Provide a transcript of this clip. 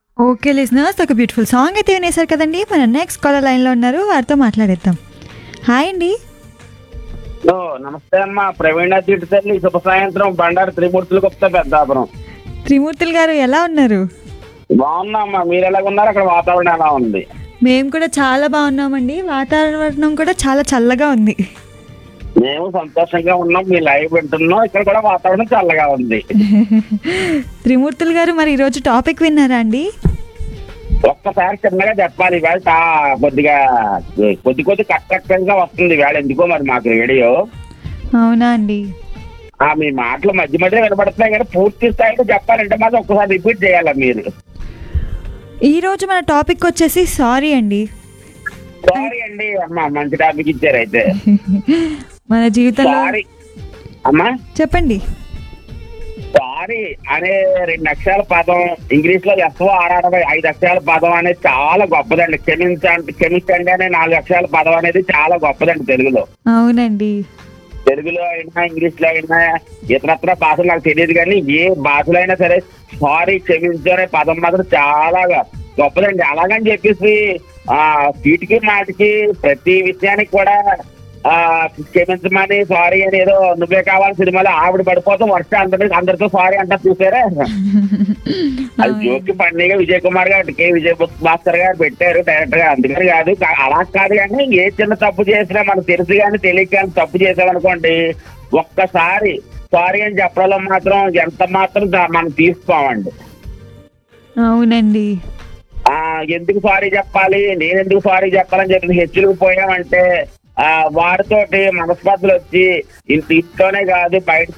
okay listeners ఒక beautiful song అయితే వినేశారు కదండి మన నెక్స్ట్ కాలర్ లైన్లో ఉన్నారు వారితో మాట్లాడేద్దాం హాయ్ అండి హలో నమస్తే అమ్మా ప్రవీణ తీటి తల్లి శుభ సాయంత్రం బండారు త్రిమూర్తులు గుప్తా పెద్దాపురం త్రిమూర్తులు గారు ఎలా ఉన్నారు బాగున్నా అమ్మా మీరు ఎలాగ ఉన్నారు అక్కడ వాతావరణం ఎలా ఉంది మేము కూడా చాలా బాగున్నామండి వాతావరణం కూడా చాలా చల్లగా ఉంది మేము సంతోషంగా ఉన్నాం మీ లైవ్ వింటున్నాం ఇక్కడ కూడా వాతావరణం చల్లగా ఉంది త్రిమూర్తులు గారు మరి ఈరోజు టాపిక్ విన్నారా అండి ఒక్కసారి చిన్నగా చెప్పాలి ఇవాళ తా- కొద్దిగా కొద్ది కొద్ది కట్టగా వస్తుంది ఇవాళ ఎందుకో మరి మాకు రేడియో అవునా అండి ఆ మీ మాటలు మధ్య మధ్య వినపడుతున్నాయి కానీ పూర్తి స్థాయిలో చెప్పాలంటే మాత్రం ఒక్కసారి రిపీట్ చేయాలా మీరు ఈరోజు మన టాపిక్ వచ్చేసి సారీ అండి సారీ అండి అమ్మా మంచి టాపిక్ ఇచ్చారు అయితే మన జీవితంలో సారీ అమ్మా చెప్పండి సారీ అనే రెండు అక్షరాల పదం ఇంగ్లీష్ లో ఎస్ఓ ఆర్ఆర్వై ఐదు అక్షరాల పదం అనేది చాలా గొప్పదండి క్షమించండి క్షమించండి అనే నాలుగు అక్షరాల పదం అనేది చాలా గొప్పదండి తెలుగులో అవునండి తెలుగులో అయినా ఇంగ్లీష్ లో అయినా ఇతరత్ర భాషలు నాకు తెలియదు కానీ ఏ భాషలో అయినా సరే సారీ క్షమించు అనే పదం మాత్రం చాలా గొప్పదండి అలాగని చెప్పేసి ఆ సీటుకి మాటికి ప్రతి విషయానికి కూడా ఆ క్షమించమని సారీ అని ఏదో నువ్వే కావాలి సినిమాలో ఆవిడ పడిపోతాం వర్ష అందరి అందరితో సారీ అంటా చూసారా అది జోకి పండుగ విజయ్ కుమార్ గారు కే విజయ్ భాస్కర్ గారు పెట్టారు డైరెక్టర్ గా అందుకని కాదు కా- అలా కాదు కానీ ఏ చిన్న తప్పు చేసినా మనకు తెలుసు కానీ తెలియక కానీ తప్పు చేసామనుకోండి ఒక్కసారి సారీ అని చెప్పడంలో మాత్రం ఎంత మాత్రం దా- మనం తీసుకోమండి అవునండి ఆ ఎందుకు సారీ చెప్పాలి నేను ఎందుకు సారీ చెప్పాలని చెప్పి హెచ్చులకు పోయామంటే ఆ వారితోటి మనస్పర్ధలు వచ్చి ఇంత ఇంట్లోనే కాదు బయట